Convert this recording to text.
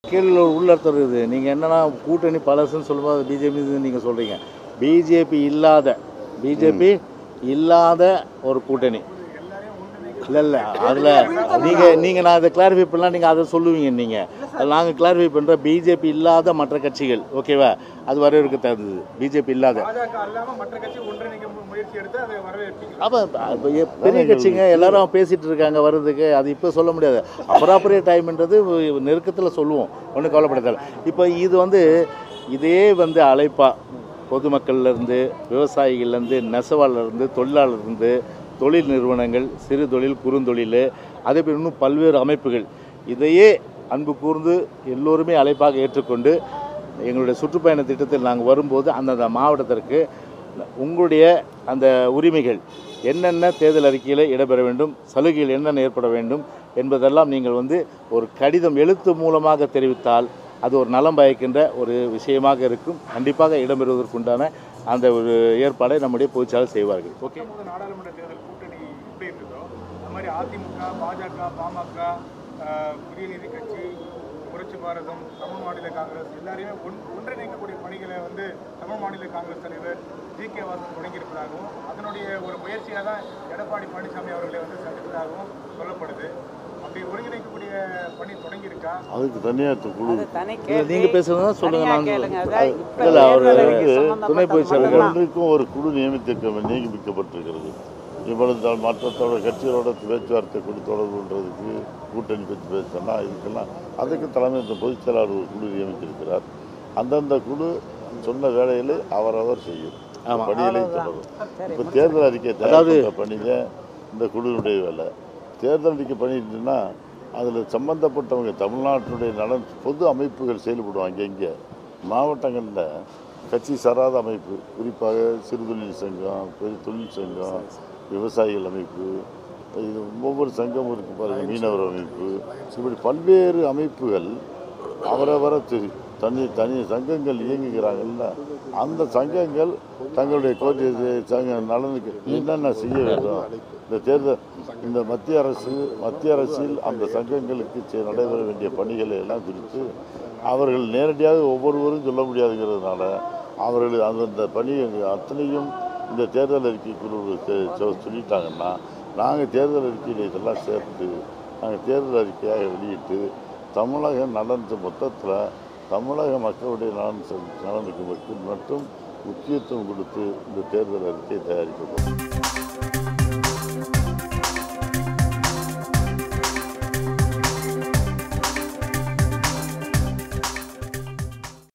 கேள்வியில் ஒரு உள்ளர்த்தம் இருக்குது நீங்கள் என்னன்னா கூட்டணி பழசுன்னு சொல்லும்போது பிஜேபி நீங்கள் சொல்கிறீங்க பிஜேபி இல்லாத பிஜேபி இல்லாத ஒரு கூட்டணி இல்லை இல்லை அதில் நீங்கள் நீங்கள் நான் இதை கிளாரிஃபை பண்ணலாம் நீங்கள் அதை சொல்லுவீங்க நீங்கள் அது நாங்கள் கிளாரிஃபை பண்ணுற பிஜேபி இல்லாத மற்ற கட்சிகள் ஓகேவா அது வரவேற்க தகுந்தது பிஜேபி இல்லாத பாஜக அல்லாம மற்ற கட்சி ஒன்றிணைக்க மு- முயற்சி எடுத்து அதை வரவேற்பீங்க அப்போ இப்போ எ- பெரிய கட்சிங்க எல்லாரும் பேசிட்டு இருக்காங்க வர்றதுக்கு அது இப்போ சொல்ல முடியாது அப்ராப்பரிய டைம்ன்றது நெருக்கத்தில் சொல்லுவோம் ஒன்றும் கவலைப்படாத இப்போ இது வந்து இதே வந்து அழைப்பா பொதுமக்கள்லேருந்து விவசாயிகள்லேருந்து நெசவாளர்லேருந்து தொழிலாளர்லேருந்து தொழில் நிறுவனங்கள் சிறு தொழில் குறுந்தொழில் அதே போல் இன்னும் பல்வேறு அமைப்புகள் இதையே அன்பு கூர்ந்து எல்லோருமே அழைப்பாக ஏற்றுக்கொண்டு எங்களுடைய சுற்றுப்பயண திட்டத்தில் நாங்கள் வரும்போது அந்தந்த மாவட்டத்திற்கு உங்களுடைய அந்த உரிமைகள் என்னென்ன தேர்தல் அறிக்கையில் இடம்பெற வேண்டும் சலுகைகள் என்னென்ன ஏற்பட வேண்டும் என்பதெல்லாம் நீங்கள் வந்து ஒரு கடிதம் எழுத்து மூலமாக தெரிவித்தால் அது ஒரு நலம் பயக்கின்ற ஒரு விஷயமாக இருக்கும் கண்டிப்பாக இடம்பெறுவதற்குண்டான அந்த ஒரு ஏற்பாடை நம்முடைய பொதுச்சாளர் செய்வார்கள் ஓகே பத்தொன்பது நாடாளுமன்ற தேர்தல் கூட்டணி எப்படி இருந்ததோ அந்த மாதிரி அதிமுக பாஜக பாமக ஆஹ், புதிய நீதி கட்சி புரட்சி பாரதம் தமிழ் மாநில காங்கிரஸ் எல்லாரையுமே ஒன் ஒன்றிணைக்கக்கூடிய பணிகளை வந்து தமிழ் மாநில காங்கிரஸ் தலைவர் ஜி கே வாசன் தொடங்கியிருப்பதாகவும் அதனுடைய ஒரு முயற்சியாக தான் எடப்பாடி பழனிசாமி அவர்களை வந்து சந்தித்ததாகவும் சொல்லப்படுது அப்படி ஒருங்கிணைக்கக்கூடிய பணி தொடங்கியிருக்கா அதுக்கு தனியார் குழு அது தனி இல்ல, கேள்வி. நீங்க பேசுறதா சொல்லுங்க தனியா நான் கேளுங்க. அதான் இப்ப இல்ல, அவரு தேர்தலுக்கு வந்து சம்பந்தப்பட்ட துணை பொதுச் செயலாளர் மட்டும்தான். ஒன்றுக்கும் ஒரு குழு நியமித்திருக்க நியமிக்கப்பட்டிருக்கிறது இவ்வளவு மற்றத்தோட கட்சிகளோட பேச்சுவார்த்தை கொண்டு தொடர்புன்றதுக்கு கூட்டணி பற்றி பேசணும்னா இதுக்கெல்லாம் அதுக்கு தலைமை இந்த பொதுச் செயலாளர் ஒரு குழு நியமித்திருக்கிறார் அந்தந்த குழு சொன்ன வேலைகளை அவரவர் செய்யும் ஆமா. பணிகளை தொடரும் இப்போ தேர்தல் அறிக்கை தயாரிக்கிற பணி தான் இந்த குழுவினுடைய வேலை தேர்தல் அறிக்கை பண்ணிட்டுன்னா அதில் சம்பந்தப்பட்டவங்க தமிழ்நாட்டினுடைய நலன் பொது அமைப்புகள் செயல்படுவாங்க இங்கே மாவட்டங்களில் கட்சி சாராத அமைப்பு குறிப்பாக சிறுதொழில் சங்கம் பெரிய தொழில் சங்கம் விவசாயிகள் அமைப்பு இது ஒவ்வொரு சங்கமும் இருக்கு பாருங்க மீனவர் அமைப்பு இப்படி பல்வேறு அமைப்புகள் அவரவரை தெரி தனி தனி சங்கங்கள் இயங்குகிறாங்கல்ல அந்த சங்கங்கள் தங்களுடைய கோரிக்கை சங்க நலனுக்கு என்னென்ன செய்ய வேண்டும் இந்த தேர்தல் இந்த மத்திய அரசு மத்திய அரசில் அந்த சங்கங்களுக்கு செ- நடைபெற வேண்டிய பணிகளை எல்லாம் குறித்து அவர்கள் நேரடியாக ஒவ்வொருவரும் சொல்ல முடியாதுங்கிறதுனால அவர்கள் அந்தந்த பணி அத்தனையும் இந்த தேர்தல் அறிக்கைக்குழு தெ- சொ- சொல்லிட்டாங்கன்னா நாங்கள் தேர்தல் அறிக்கையில் இதெல்லாம் சேர்த்து நாங்கள் தேர்தல் அறிக்கையாக வெளியிட்டு தமிழக நலன் மொத்தத்தில் தமிழக மக்களுடைய நலன் செ- நலனுக்கு மட்டும் மட்டும் முக்கியத்துவம் கொடுத்து இந்த தேர்தல் அறிக்கையை தயாரிக்கப்படும்